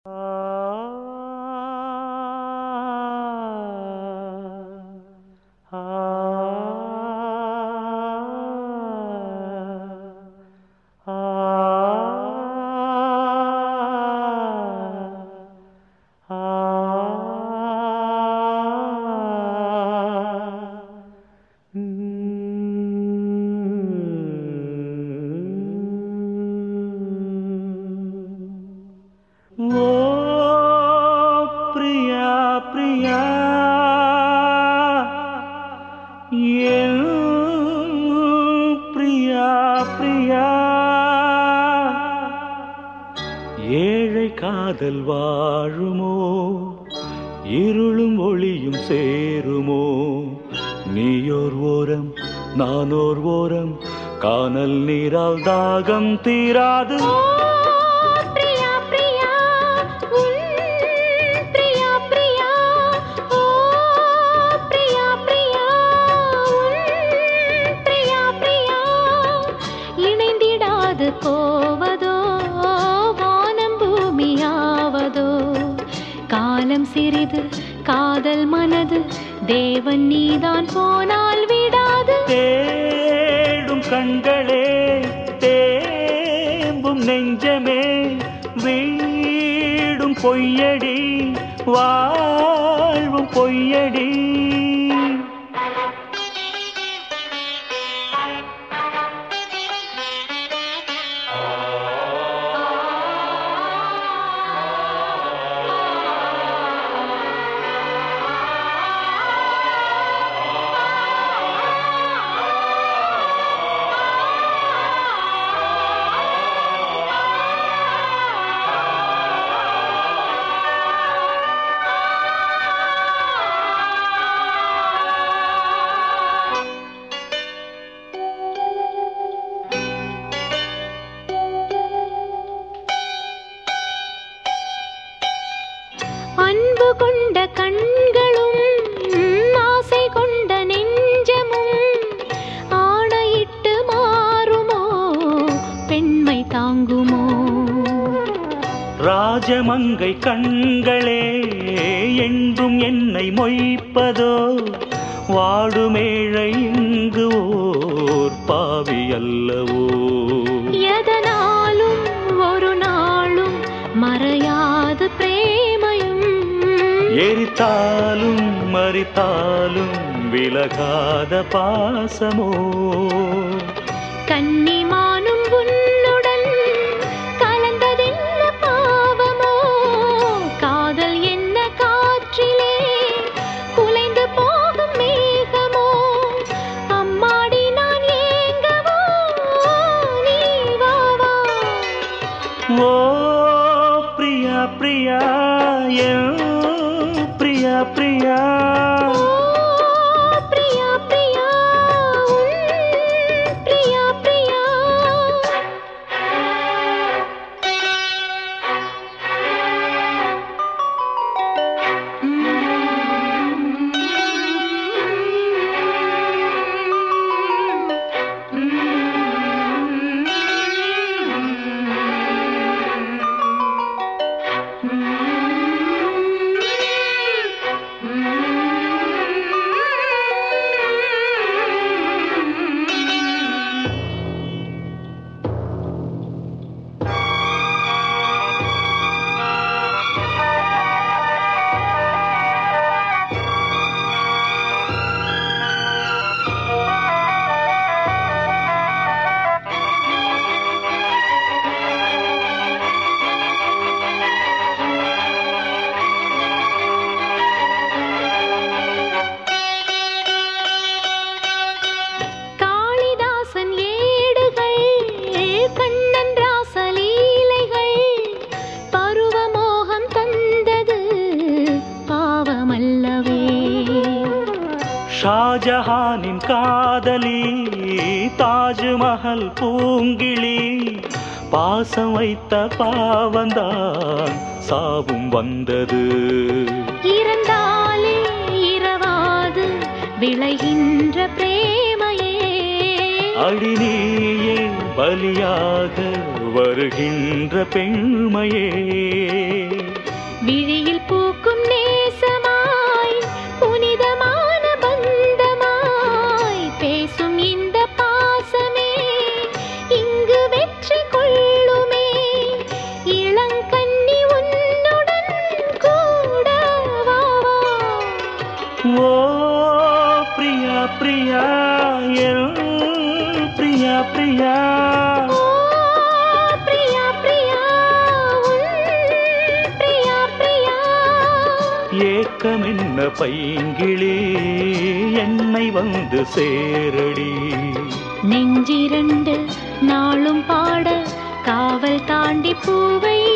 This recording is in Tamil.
ஓ பிரியா பிரியா என் பிரியா பிரியா ஏழை காதல் வாழுமோ இருளும் ஒளியும் சேருமோ நீயோர் ஓரம் நானோர் ஓரம் கானல் நீரால் தாகம் தீராது பிரியா பிரியா உன் பிரியா பிரியா ஓ பிரியா பிரியா உன் பிரியா பிரியா இணைந்திடாது போவதோ வானம் பூமியாவதோ காலம் சிறிது காதல் மனது தேவன் நீதான் போனால் விடாது தேடும் கண்களே தேம்பும் நெஞ்சமே வீடும் பொய்யடி வாழ்வும் பொய்யடி அன்பு கொண்ட கண்களும் ஆசை கொண்ட நெஞ்சமும் ஆணையிட்டு மாறுமோ பெண்மை தாங்குமோ ராஜமங்கை கண்களே எங்கும் என்னை மொய்ப்பதோ வாடுமேழை இங்கு ஓர் பாவி அல்லவோ எதனாலும் ஒரு நாளும் மறையாத பிரேமையும் எரித்தாலும் மறித்தாலும் விலகாத பாசமோ கன்னிமானும் உன்னுடன் கலந்ததென்ன பாவமோ காதல் என்ன காற்றிலே குலைந்து போகும் மேகமோ அம்மாடி நான் ஏங்கவோ நீ வா வா ஓ பிரியா பிரியா என் பிரியா பிரியா ஓ பிரியா பிரியா உன் பிரியா பிரியா காளிதாசன் ஏடுகள் கண்ணன் ராசலீலைகள் பருவமோகம் தந்தது பாவமல்லவே ஷாஜஹானின் காதலி தாஜ்மஹல் பூங்கிளி பாசம் வைத்த பாவந்தான் சாவும் வந்தது இறந்தாலே இரவாது விளைகின்ற பிரேமையே அடி நீயே பலியாக வருகின்ற பெண்மையே ஏக்கம் என்ன பைங்கிளி என்னை வந்து சேரடி நெஞ்சிரண்டு நாளும் பாட காவல் தாண்டி பூவை